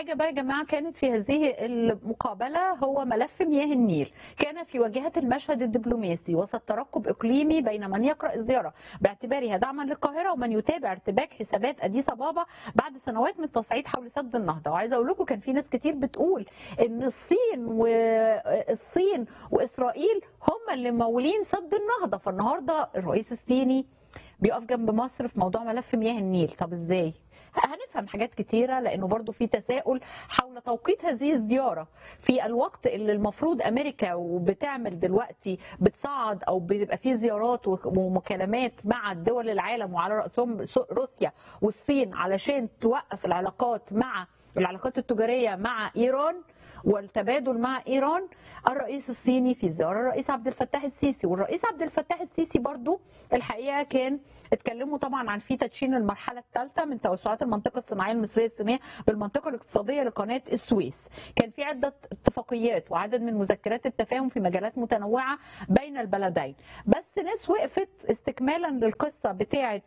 حاجه بقى يا جماعه كانت في هذه المقابله هو ملف مياه النيل كان في واجهه المشهد الدبلوماسي وسط ترقب اقليمي بين من يقرا الزياره باعتبارها دعما للقاهره ومن يتابع ارتباك حسابات اديس ابابا بعد سنوات من التصعيد حول سد النهضه وعايزه اقول لكم كان في ناس كتير بتقول ان الصين والصين واسرائيل هم اللي مولين سد النهضه فالنهارده الرئيس الصيني بيقف جنب مصر في موضوع ملف مياه النيل طب ازاي هنفهم حاجات كتيرة لأنه برضو في تساؤل حول توقيت هذه الزيارة في الوقت اللي المفروض أمريكا وبتعمل دلوقتي بتصعد أو بيبقى في زيارات ومكالمات مع دول العالم وعلى رأسهم روسيا والصين علشان توقف العلاقات مع العلاقات التجارية مع إيران والتبادل مع ايران الرئيس الصيني في زياره الرئيس عبد الفتاح السيسي والرئيس عبد الفتاح السيسي برضو الحقيقه كان اتكلموا طبعا عن في تدشين المرحله الثالثه من توسعات المنطقه الصناعيه المصريه الصينيه بالمنطقه الاقتصاديه لقناه السويس كان في عده اتفاقيات وعدد من مذكرات التفاهم في مجالات متنوعه بين البلدين بس ناس وقفت استكمالا للقصه بتاعه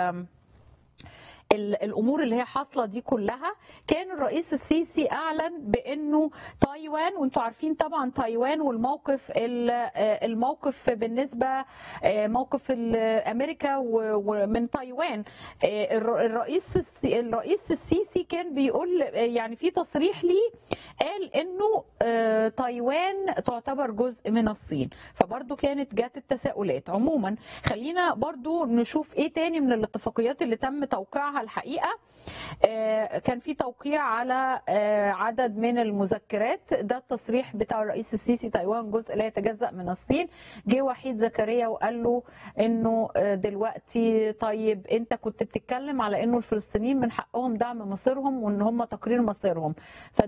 الامور اللي هي حاصله دي كلها كان الرئيس السيسي اعلن بانه تايوان وانتم عارفين طبعا تايوان والموقف الموقف بالنسبه موقف امريكا ومن تايوان الرئيس الرئيس السيسي كان بيقول يعني في تصريح ليه قال انه تايوان تعتبر جزء من الصين فبرضه كانت جات التساؤلات عموما خلينا برضه نشوف ايه تاني من الاتفاقيات اللي تم توقيعها الحقيقه كان في توقيع على عدد من المذكرات ده التصريح بتاع الرئيس السيسي تايوان جزء لا يتجزا من الصين جه وحيد زكريا وقال له انه دلوقتي طيب انت كنت بتتكلم على انه الفلسطينيين من حقهم دعم مصيرهم وان هم تقرير مصيرهم